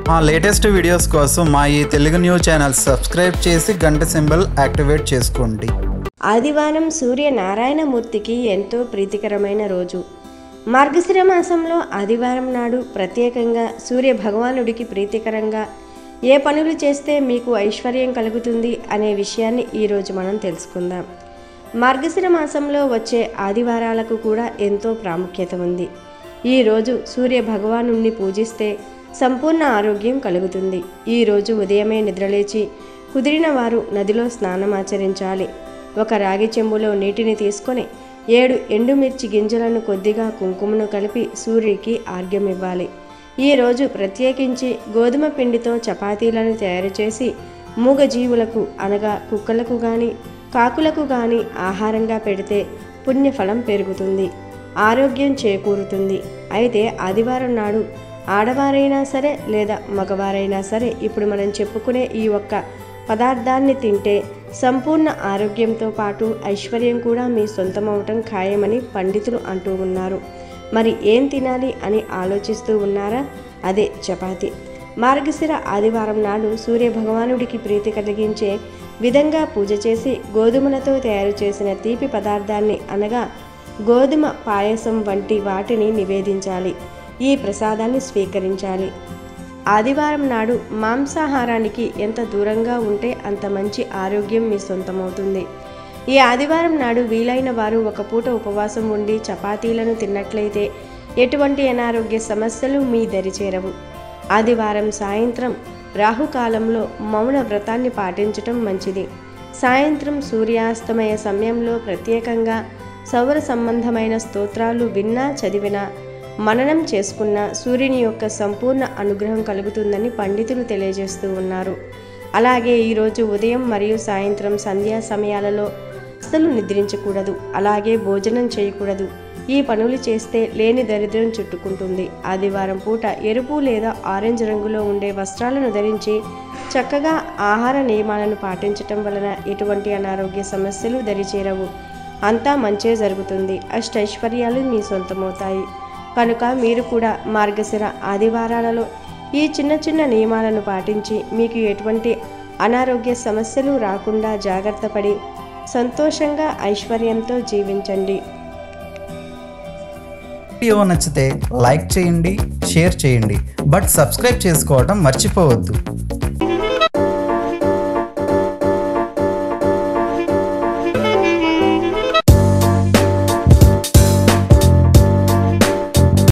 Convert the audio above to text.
మా latest videos కోసం మా ఈ తెలుగు న్యూస్ ఛానల్ సబ్స్క్రైబ్ చేసి గంట సింబల్ యాక్టివేట్ చేసుకోండి ఆదివారం సూర్యనారాయణమూర్తికి ఎంతో ప్రీతికరమైన రోజు మార్గశిర మాసంలో ఆదివారం నాడు ప్రత్యేకంగా సూర్య భగవానుడికి ప్రీతికరంగా ఏ పనులు చేస్తే మీకు ఐశ్వర్యం కలుగుతుంది అనే విషయాన్ని ఈరోజు మనం తెలుసుకుందాం మార్గశిర మాసంలో వచ్చే ఆదివారాలకు కూడా ఎంతో ప్రాముఖ్యత ఉంది ఈరోజు సూర్య భగవానుణ్ణి పూజిస్తే సంపూర్ణ ఆరోగ్యం కలుగుతుంది ఈరోజు ఉదయమే నిద్రలేచి కుదిరిన వారు నదిలో స్నానం ఆచరించాలి ఒక రాగి చెంబులో నీటిని తీసుకొని ఏడు ఎండుమిర్చి గింజలను కొద్దిగా కుంకుమను కలిపి సూర్యుడికి ఆర్ఘ్యం ఇవ్వాలి ఈరోజు ప్రత్యేకించి గోధుమ పిండితో చపాతీలను తయారు చేసి మూగజీవులకు అనగా కుక్కలకు కానీ కాకులకు కానీ ఆహారంగా పెడితే పుణ్యఫలం పెరుగుతుంది ఆరోగ్యం చేకూరుతుంది అయితే ఆదివారం నాడు ఆడవారైనా సరే లేదా మగవారైనా సరే ఇప్పుడు మనం చెప్పుకునే ఈ ఒక్క పదార్థాన్ని తింటే సంపూర్ణ ఆరోగ్యంతో పాటు ఐశ్వర్యం కూడా మీ సొంతమవటం ఖాయమని పండితులు అంటూ ఉన్నారు మరి ఏం తినాలి అని ఆలోచిస్తూ ఉన్నారా అదే చపాతి మార్గశిర ఆదివారం నాడు సూర్య భగవానుడికి ప్రీతి కలిగించే విధంగా పూజ చేసి గోధుమలతో తయారు చేసిన తీపి పదార్థాన్ని అనగా గోధుమ పాయసం వంటి వాటిని నివేదించాలి ఈ ప్రసాదాన్ని స్వీకరించాలి ఆదివారం నాడు మాంసాహారానికి ఎంత దూరంగా ఉంటే అంత మంచి ఆరోగ్యం మీ సొంతమవుతుంది ఈ ఆదివారం నాడు వీలైన వారు ఒక పూట ఉపవాసం ఉండి చపాతీలను తిన్నట్లయితే ఎటువంటి అనారోగ్య సమస్యలు మీ దరి చేరవు ఆదివారం సాయంత్రం రాహుకాలంలో మౌన వ్రతాన్ని పాటించటం మంచిది సాయంత్రం సూర్యాస్తమయ సమయంలో ప్రత్యేకంగా సౌర సంబంధమైన స్తోత్రాలు విన్నా చదివినా మననం చేసుకున్న సూర్యుని యొక్క సంపూర్ణ అనుగ్రహం కలుగుతుందని పండితులు తెలియజేస్తూ ఉన్నారు అలాగే ఈరోజు ఉదయం మరియు సాయంత్రం సంధ్యా సమయాలలో అస్సలు నిద్రించకూడదు అలాగే భోజనం చేయకూడదు ఈ పనులు చేస్తే లేని దరిద్రం చుట్టుకుంటుంది ఆదివారం పూట ఎరుపు లేదా ఆరెంజ్ రంగులో ఉండే వస్త్రాలను ధరించి చక్కగా ఆహార నియమాలను పాటించటం వలన ఎటువంటి అనారోగ్య సమస్యలు దరిచేరవు అంతా మంచే జరుగుతుంది అష్టైశ్వర్యాలు మీ సొంతమవుతాయి కనుక మీరు కూడా మార్గశిర ఆదివారాలలో ఈ చిన్న చిన్న నియమాలను పాటించి మీకు ఎటువంటి అనారోగ్య సమస్యలు రాకుండా జాగ్రత్త పడి సంతోషంగా ఐశ్వర్యంతో జీవించండి వీడియో నచ్చితే లైక్ చేయండి షేర్ చేయండి బట్ సబ్స్క్రైబ్ చేసుకోవడం మర్చిపోవద్దు